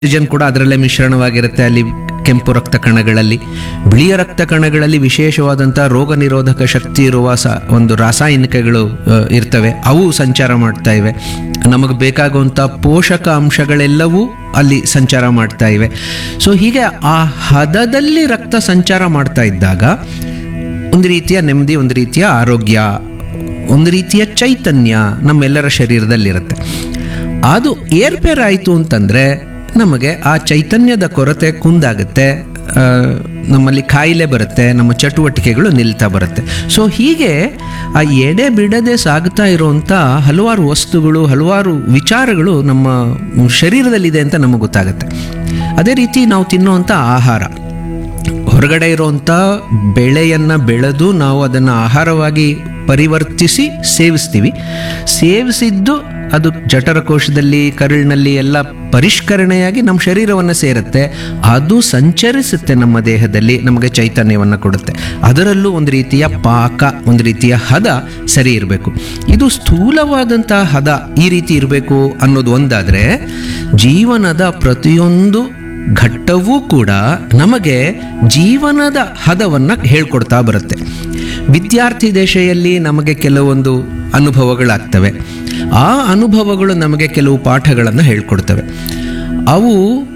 oxygen ಕೂಡ ಅದರಲ್ಲೇ ಮಿಶ್ರಣವಾಗಿರುತ್ತೆ ಅಲ್ಲಿ ಕೆಂಪು ರಕ್ತ ಕಣಗಳಲ್ಲಿ ಬಿಳಿಯ ರಕ್ತ ಕಣಗಳಲ್ಲಿ ವಿಶೇಷವಾದಂಥ ರೋಗ ನಿರೋಧಕ ಶಕ್ತಿ ಇರುವ ಸ ಒಂದು ರಾಸಾಯನಿಕಗಳು ಆ, ಇರ್ತವೆ ಅವು ಸಂಚಾರ ಮಾಡ್ತಾ ಇವೆ ನಮಗೆ ಬೇಕಾಗುವಂಥ ಪೋಷಕ ಅಂಶಗಳೆಲ್ಲವೂ ಅಲ್ಲಿ ಸಂಚಾರ ಮಾಡ್ತಾ ಇವೆ ಸೊ ಹೀಗೆ ಆ ಹದದಲ್ಲಿ ರಕ್ತ ಸಂಚಾರ ಮಾಡ್ತಾ ಇದ್ದಾಗ ಒಂದು ರೀತಿಯ ನೆಮ್ಮದಿ ಒಂದು ರೀತಿಯ ಆರೋಗ್ಯ ಒಂದು ರೀತಿಯ ಚೈತನ್ಯ ನಮ್ಮೆಲ್ಲರ ಶರೀರದಲ್ಲಿರುತ್ತೆ ಅದು ಏರ್ಪೇರ್ ಆಯಿತು ಅಂತಂದರೆ ನಮಗೆ ಆ ಚೈತನ್ಯದ ಕೊರತೆ ಕುಂದಾಗುತ್ತೆ ಆ, ನಮ್ಮಲ್ಲಿ ಕಾಯಿಲೆ ಬರುತ್ತೆ ನಮ್ಮ ಚಟುವಟಿಕೆಗಳು ನಿಲ್ತಾ ಬರುತ್ತೆ ಸೊ ಹೀಗೆ ಆ ಎಡೆ ಬಿಡದೆ ಸಾಗ್ತಾ ಇರುವಂಥ ಹಲವಾರು ವಸ್ತುಗಳು ಹಲವಾರು ವಿಚಾರಗಳು ನಮ್ಮ ಶರೀರದಲ್ಲಿದೆ ಅಂತ ನಮಗೆ ಗೊತ್ತಾಗುತ್ತೆ ಅದೇ ರೀತಿ ನಾವು ತಿನ್ನುವಂಥ ಆಹಾರ ಹೊರಗಡೆ ಇರುವಂಥ ಬೆಳೆಯನ್ನು ಬೆಳೆದು ನಾವು ಅದನ್ನು ಆಹಾರವಾಗಿ ಪರಿವರ್ತಿಸಿ ಸೇವಿಸ್ತೀವಿ ಸೇವಿಸಿದ್ದು ಅದು ಜಠರಕೋಶದಲ್ಲಿ ಕರುಳಿನಲ್ಲಿ ಎಲ್ಲ ಪರಿಷ್ಕರಣೆಯಾಗಿ ನಮ್ಮ ಶರೀರವನ್ನು ಸೇರುತ್ತೆ ಅದು ಸಂಚರಿಸುತ್ತೆ ನಮ್ಮ ದೇಹದಲ್ಲಿ ನಮಗೆ ಚೈತನ್ಯವನ್ನು ಕೊಡುತ್ತೆ ಅದರಲ್ಲೂ ಒಂದು ರೀತಿಯ ಪಾಕ ಒಂದು ರೀತಿಯ ಹದ ಸರಿ ಇರಬೇಕು ಇದು ಸ್ಥೂಲವಾದಂತಹ ಹದ ಈ ರೀತಿ ಇರಬೇಕು ಅನ್ನೋದು ಒಂದಾದರೆ ಜೀವನದ ಪ್ರತಿಯೊಂದು ಘಟ್ಟವೂ ಕೂಡ ನಮಗೆ ಜೀವನದ ಹದವನ್ನು ಹೇಳ್ಕೊಡ್ತಾ ಬರುತ್ತೆ ವಿದ್ಯಾರ್ಥಿ ದೇಶೆಯಲ್ಲಿ ನಮಗೆ ಕೆಲವೊಂದು ಅನುಭವಗಳಾಗ್ತವೆ ಆ ಅನುಭವಗಳು ನಮಗೆ ಕೆಲವು ಪಾಠಗಳನ್ನು ಹೇಳ್ಕೊಡ್ತವೆ ಅವು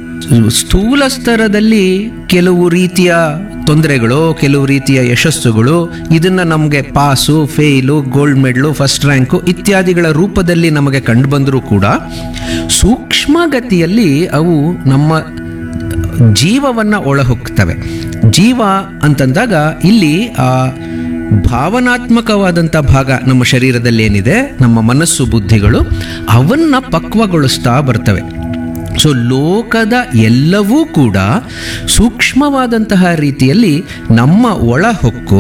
ಸ್ಥೂಲ ಸ್ತರದಲ್ಲಿ ಕೆಲವು ರೀತಿಯ ತೊಂದರೆಗಳು ಕೆಲವು ರೀತಿಯ ಯಶಸ್ಸುಗಳು ಇದನ್ನು ನಮಗೆ pass fail gold medal first rank ಇತ್ಯಾದಿಗಳ ರೂಪದಲ್ಲಿ ನಮಗೆ ಕಂಡುಬಂದರೂ ಕೂಡ ಸೂಕ್ಷ್ಮಗತಿಯಲ್ಲಿ ಅವು ನಮ್ಮ ಜೀವವನ್ನು ಒಳಹೊಕ್ತವೆ ಜೀವ ಅಂತಂದಾಗ ಇಲ್ಲಿ ಆ ಭಾವನಾತ್ಮಕವಾದಂಥ ಭಾಗ ನಮ್ಮ ಶರೀರದಲ್ಲಿ ಏನಿದೆ ನಮ್ಮ ಮನಸ್ಸು ಬುದ್ಧಿಗಳು ಅವನ್ನ ಪಕ್ವಗೊಳಿಸ್ತಾ ಬರ್ತವೆ ಸೊ ಲೋಕದ ಎಲ್ಲವೂ ಕೂಡ ಸೂಕ್ಷ್ಮವಾದಂತಹ ರೀತಿಯಲ್ಲಿ ನಮ್ಮ ಒಳಹೊಕ್ಕು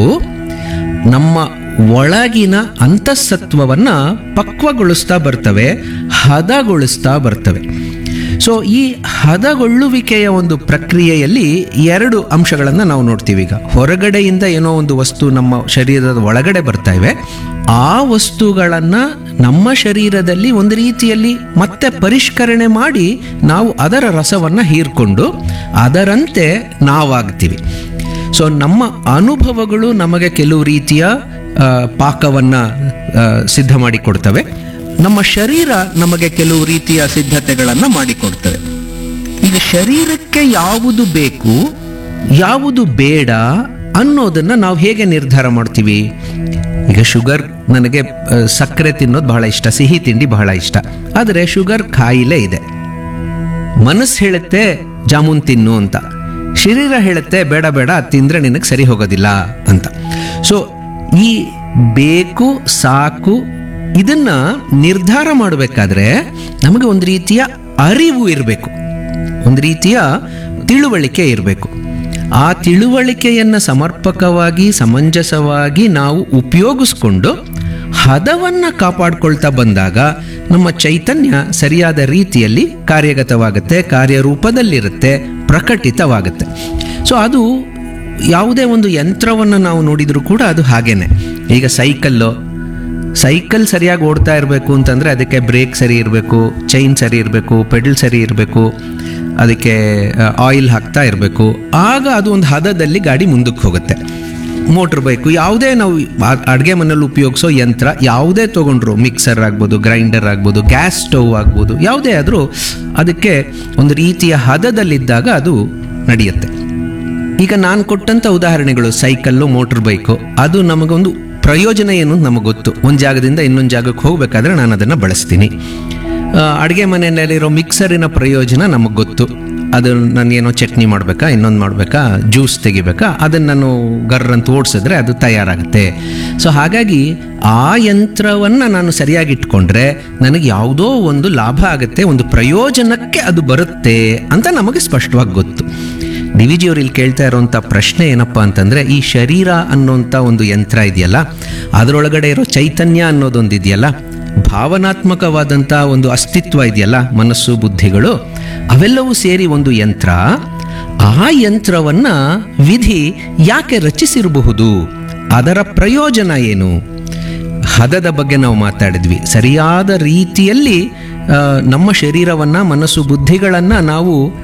ನಮ್ಮ ಒಳಗಿನ ಅಂತಃಸತ್ವವನ್ನು ಪಕ್ವಗೊಳಿಸ್ತಾ ಬರ್ತವೆ ಹದಗೊಳಿಸ್ತಾ ಬರ್ತವೆ ಸೊ ಈ ಹದಗೊಳ್ಳುವಿಕೆಯ ಒಂದು ಪ್ರಕ್ರಿಯೆಯಲ್ಲಿ ಎರಡು ಅಂಶಗಳನ್ನು ನಾವು ನೋಡ್ತೀವಿ ಈಗ ಹೊರಗಡೆಯಿಂದ ಏನೋ ಒಂದು ವಸ್ತು ನಮ್ಮ ಶರೀರದ ಒಳಗಡೆ ಬರ್ತಾ ಇವೆ ಆ ವಸ್ತುಗಳನ್ನು ನಮ್ಮ ಶರೀರದಲ್ಲಿ ಒಂದು ರೀತಿಯಲ್ಲಿ ಮತ್ತೆ ಪರಿಷ್ಕರಣೆ ಮಾಡಿ ನಾವು ಅದರ ರಸವನ್ನು ಹೀರ್ಕೊಂಡು ಅದರಂತೆ ನಾವಾಗ್ತೀವಿ ಸೊ ನಮ್ಮ ಅನುಭವಗಳು ನಮಗೆ ಕೆಲವು ರೀತಿಯ ಆ, ಪಾಕವನ್ನ ಆ, ಸಿದ್ಧ ಮಾಡಿಕೊಡ್ತವೆ ನಮ್ಮ ಶರೀರ ನಮಗೆ ಕೆಲವು ರೀತಿಯ ಸಿದ್ಧತೆಗಳನ್ನು ಮಾಡಿಕೊಡ್ತವೆ ಈಗ ಶರೀರಕ್ಕೆ ಯಾವುದು ಬೇಕು ಯಾವುದು ಬೇಡ ಅನ್ನೋದನ್ನ ನಾವು ಹೇಗೆ ನಿರ್ಧಾರ ಮಾಡ್ತೀವಿ ಈಗ ಶುಗರ್ ನನಗೆ ಆ, ಸಕ್ಕರೆ ತಿನ್ನೋದು ಬಹಳ ಇಷ್ಟ ಸಿಹಿ ತಿಂಡಿ ಬಹಳ ಇಷ್ಟ ಆದರೆ ಶುಗರ್ ಕಾಯಿಲೆ ಇದೆ ಮನಸ್ಸು ಹೇಳುತ್ತೆ ಜಾಮೂನ್ ತಿನ್ನು ಅಂತ ಶರೀರ ಹೇಳುತ್ತೆ ಬೇಡ ಬೇಡ ಅದ್ ತಿಂದ್ರೆ ನಿನಗೆ ಸರಿ ಹೋಗೋದಿಲ್ಲ ಅಂತ ಸೊ ಈ ಬೇಕು ಸಾಕು ಇದನ್ನ ನಿರ್ಧಾರ ಮಾಡಬೇಕಾದ್ರೆ ನಮಗೆ ಒಂದು ರೀತಿಯ ಅರಿವು ಇರಬೇಕು ಒಂದು ರೀತಿಯ ತಿಳುವಳಿಕೆ ಇರಬೇಕು ಆ ತಿಳುವಳಿಕೆಯನ್ನು ಸಮರ್ಪಕವಾಗಿ ಸಮಂಜಸವಾಗಿ ನಾವು ಉಪಯೋಗಿಸ್ಕೊಂಡು ಹದವನ್ನು ಕಾಪಾಡ್ಕೊಳ್ತಾ ಬಂದಾಗ ನಮ್ಮ ಚೈತನ್ಯ ಸರಿಯಾದ ರೀತಿಯಲ್ಲಿ ಕಾರ್ಯಗತವಾಗುತ್ತೆ ಕಾರ್ಯರೂಪದಲ್ಲಿರುತ್ತೆ ಪ್ರಕಟಿತವಾಗುತ್ತೆ ಸೊ ಅದು ಯಾವುದೇ ಒಂದು ಯಂತ್ರವನ್ನು ನಾವು ನೋಡಿದರೂ ಕೂಡ ಅದು ಹಾಗೇನೆ ಈಗ ಸೈಕಲ್ಲು ಸೈಕಲ್ ಸರಿಯಾಗಿ ಓಡ್ತಾ ಇರಬೇಕು ಅಂತಂದರೆ ಅದಕ್ಕೆ ಬ್ರೇಕ್ ಸರಿ ಇರಬೇಕು ಚೈನ್ ಸರಿ ಇರಬೇಕು ಪೆಡಲ್ ಸರಿ ಇರಬೇಕು ಅದಕ್ಕೆ ಆಯಿಲ್ ಹಾಕ್ತಾ ಇರಬೇಕು ಆಗ ಅದು ಒಂದು ಹದದಲ್ಲಿ ಗಾಡಿ ಮುಂದಕ್ಕೆ ಹೋಗುತ್ತೆ ಮೋಟ್ರ್ ಬೈಕು ಯಾವುದೇ ನಾವು ಅಡುಗೆ ಮನೇಲಿ ಉಪಯೋಗಿಸೋ ಯಂತ್ರ ಯಾವುದೇ ತೊಗೊಂಡ್ರು ಮಿಕ್ಸರ್ ಆಗ್ಬೋದು ಗ್ರೈಂಡರ್ ಆಗ್ಬೋದು ಗ್ಯಾಸ್ ಸ್ಟವ್ ಆಗ್ಬೋದು ಯಾವುದೇ ಆದರೂ ಅದಕ್ಕೆ ಒಂದು ರೀತಿಯ ಹದದಲ್ಲಿದ್ದಾಗ ಅದು ನಡೆಯುತ್ತೆ ಈಗ ನಾನು ಕೊಟ್ಟಂಥ ಉದಾಹರಣೆಗಳು ಸೈಕಲ್ಲು ಮೋಟ್ರ್ ಬೈಕು ಅದು ನಮಗೊಂದು ಪ್ರಯೋಜನ ಏನು ಅಂತ ನಮಗೆ ಗೊತ್ತು ಒಂದು ಜಾಗದಿಂದ ಇನ್ನೊಂದು ಜಾಗಕ್ಕೆ ಹೋಗಬೇಕಾದ್ರೆ ನಾನು ಅದನ್ನು ಬಳಸ್ತೀನಿ ಅಡುಗೆ ಮನೆಯಲ್ಲಿರೋ ಮಿಕ್ಸರಿನ ಪ್ರಯೋಜನ ನಮಗೆ ಗೊತ್ತು ಅದು ನನಗೇನೋ ಚಟ್ನಿ ಮಾಡಬೇಕಾ ಇನ್ನೊಂದು ಮಾಡಬೇಕಾ ಜ್ಯೂಸ್ ತೆಗಿಬೇಕಾ ಅದನ್ನು ನಾನು ಗರ್ರಂತ ಓಡಿಸಿದ್ರೆ ಅದು ತಯಾರಾಗುತ್ತೆ ಸೊ ಹಾಗಾಗಿ ಆ ಯಂತ್ರವನ್ನು ನಾನು ಸರಿಯಾಗಿ ಇಟ್ಕೊಂಡ್ರೆ ನನಗೆ ಯಾವುದೋ ಒಂದು ಲಾಭ ಆಗುತ್ತೆ ಒಂದು ಪ್ರಯೋಜನಕ್ಕೆ ಅದು ಬರುತ್ತೆ ಅಂತ ನಮಗೆ ಸ್ಪಷ್ಟವಾಗಿ ಗೊತ್ತು ಡಿ ವಿ ಜಿಯವ್ರು ಇಲ್ಲಿ ಕೇಳ್ತಾ ಇರೋಂಥ ಪ್ರಶ್ನೆ ಏನಪ್ಪ ಅಂತಂದರೆ ಈ ಶರೀರ ಅನ್ನೋಂಥ ಒಂದು ಯಂತ್ರ ಇದೆಯಲ್ಲ ಅದರೊಳಗಡೆ ಇರೋ ಚೈತನ್ಯ ಅನ್ನೋದೊಂದು ಇದೆಯಲ್ಲ ಭಾವನಾತ್ಮಕವಾದಂಥ ಒಂದು ಅಸ್ತಿತ್ವ ಇದೆಯಲ್ಲ ಮನಸ್ಸು ಬುದ್ಧಿಗಳು ಅವೆಲ್ಲವೂ ಸೇರಿ ಒಂದು ಯಂತ್ರ ಆ ಯಂತ್ರವನ್ನ ವಿಧಿ ಯಾಕೆ ರಚಿಸಿರಬಹುದು ಅದರ ಪ್ರಯೋಜನ ಏನು ಹದದ ಬಗ್ಗೆ ನಾವು ಮಾತಾಡಿದ್ವಿ ಸರಿಯಾದ ರೀತಿಯಲ್ಲಿ ಆ, ನಮ್ಮ ಶರೀರವನ್ನು ಮನಸ್ಸು ಬುದ್ಧಿಗಳನ್ನು ನಾವು